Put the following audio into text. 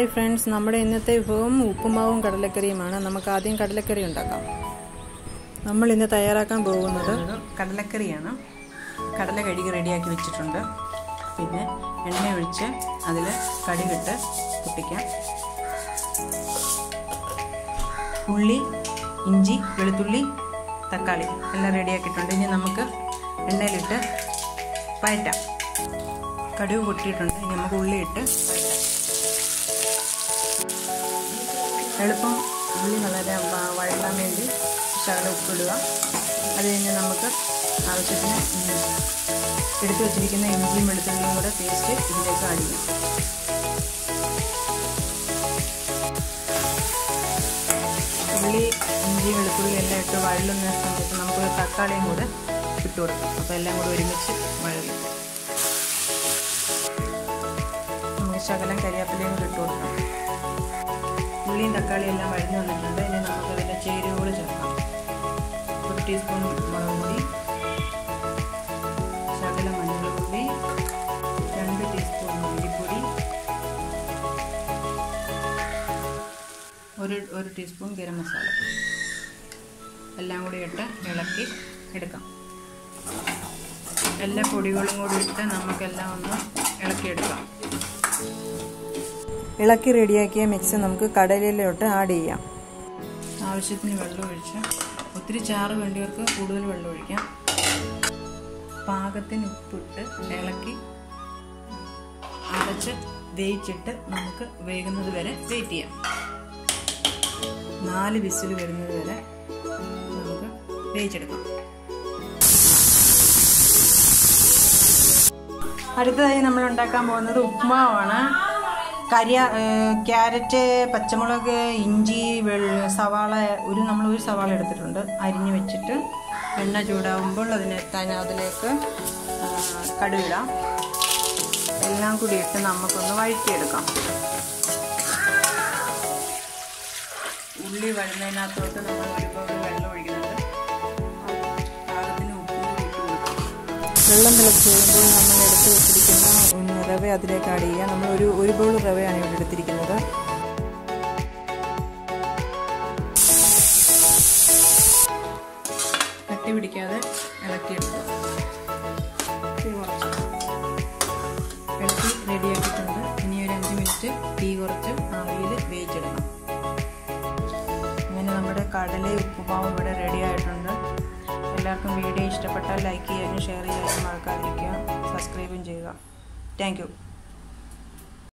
hi friends നമ്മുടെ ഇന്നത്തെ വിഭവം ഉപ്പുമാവും കടലക്കറിയുമാണ് നമുക്ക് ആദ്യം കടലക്കറി ഉണ്ടാക്കാം നമ്മൾ ഇന്ന് തയ്യാറാക്കാൻ പോകുന്നത് ഇത് കടലക്കറിയാണ് കടല കഴുകി റെഡിയാക്കി വെച്ചിട്ടുണ്ട് പിന്നെ എണ്ണ ഒഴിച്ച് അതിൽ കടുകിട്ട് പൊട്ടിക്കാം ഉള്ളി ഇഞ്ചി വെളുത്തുള്ളി തക്കാളി എല്ലാം റെഡിയാക്കിയിട്ടുണ്ട് ഇനി നമുക്ക് എണ്ണയിലിട്ട് വഴറ്റാം കടുക് പൊട്ടിയിട്ടുണ്ട് ഇനി നമുക്ക് ഉള്ളി ഇട്ട് വഴറ്റാം എളുപ്പം ഉള്ളി വളരെ വ- വഴറ്റാൻ വേണ്ടി ശകലം ഉപ്പിടുക അത് കഴിഞ്ഞ് നമുക്ക് ആവശ്യത്തിന് ഉം എടുത്തു വച്ചിരിക്കുന്ന ഇഞ്ചിയും വെളുത്തുള്ളിയും കൂടെ പേസ്റ്റ് ഇതിലേക്ക് ആഡ് ചെയ്യാം ഉള്ളി ഇഞ്ചി വെളുത്തുള്ളി എല്ലാം ഇട്ട് വഴലുന്ന സമയത്ത് നമുക്ക് തക്കാളിയും കൂടെ ഇട്ട് കൊടുക്കാം അപ്പോൾ എല്ലാം കൂടെ ഒരുമിച്ച് വഴലും നമുക്ക് ശകലം കരിയാപ്പിലയും കൂടെ ഇട്ട് കൊടുക്കാം ഉള്ളിയും തക്കാളിയും എല്ലാം വഴഞ്ഞു വന്നിട്ടുണ്ട് ഇനി നമുക്ക് അതിൻ്റെ ചേരുവകൾ ചേർക്കാം ഒരു ടീസ്പൂൺ മുളക് പൊടി ശകലം മഞ്ഞൾപ്പൊടി രണ്ട് ടീസ്പൂൺ മല്ലിപ്പൊടി ഒരു ഒരു ടീസ്പൂൺ ഗരം മസാല എല്ലാം കൂടി ഇട്ട് ഇളക്കി എടുക്കാം എല്ലാ പൊടികളും കൂടി ഇട്ട് നമുക്കെല്ലാം ഒന്ന് ഇളക്കിയെടുക്കാം ഇളക്കി റെഡിയാക്കിയ മിക്സ് നമുക്ക് കടലയിലോട്ട് ആഡ് ചെയ്യാം ആവശ്യത്തിന് വെള്ളം ഒഴിച്ച് ഒത്തിരി ചാറ് വേണ്ടിയവർക്ക് കൂടുതൽ വെള്ളം ഒഴിക്കാം പാകത്തിന് ഉപ്പിട്ട് ഇളക്കി അടച്ച് വേവിച്ചിട്ട് നമുക്ക് വേകുന്നത് വരെ വെയിറ്റ് ചെയ്യാം നാല് വിസിൽ വരുന്നത് വരെ നമുക്ക് വേവിച്ചെടുക്കാം അടുത്തതായി നമ്മൾ ഉണ്ടാക്കാൻ പോകുന്നത് ഉപ്മാവാണ് കരിയ ഏഹ് ക്യാരറ്റ് പച്ചമുളക് ഇഞ്ചി വെള്ള സവാള ഒരു നമ്മൾ ഒരു സവാള എടുത്തിട്ടുണ്ട് അരിഞ്ഞ് വെച്ചിട്ട് എണ്ണ ചൂടാവുമ്പോൾ അതിനെ തന്നെ അതിലേക്ക് ആ, കടുകിടാം എല്ലാം കൂടി ഇട്ട് നമുക്കൊന്ന് വഴറ്റിയെടുക്കാം ഉള്ളി വരുന്നതിനകത്തോട്ട് നമ്മൾ ഒരുപാട് വെള്ളം ഒഴിക്കുന്നുണ്ട് പാകത്തിന് ഉപ്പും കൂടി ഇട്ട് കൊടുക്കാം വെള്ളം തിളച്ച് കഴിയുമ്പോൾ നമ്മൾ എടുത്ത് വെച്ചിരിക്കുന്ന ഒന്ന് റവ അതിലേക്ക് ആഡ് ചെയ്യുക നമ്മൾ ഒരു ഒരു ബൗൾ റവയാണ് ഇവിടെ എടുത്തിരിക്കുന്നത് കട്ടി പിടിക്കാതെ ഇളക്കിയെടുക്കുക തീ കുറച്ച് ഇളക്കി റെഡിയാക്കിയിട്ടുണ്ട് ഇനി ഒരു അഞ്ച് മിനിറ്റ് തീ കുറച്ച് ആവിയിൽ വേവിച്ചെടുക്കണം അങ്ങനെ നമ്മുടെ കടല ഉപ്പുമാവ് ഇവിടെ റെഡി ആയിട്ടുണ്ട് എല്ലാവർക്കും വീഡിയോ ഇഷ്ടപ്പെട്ടാൽ ലൈക്ക് ചെയ്യാനും ഷെയർ ചെയ്യാനും മറക്കാതിരിക്കുക സബ്സ്ക്രൈബും ചെയ്യുക താങ്ക് യു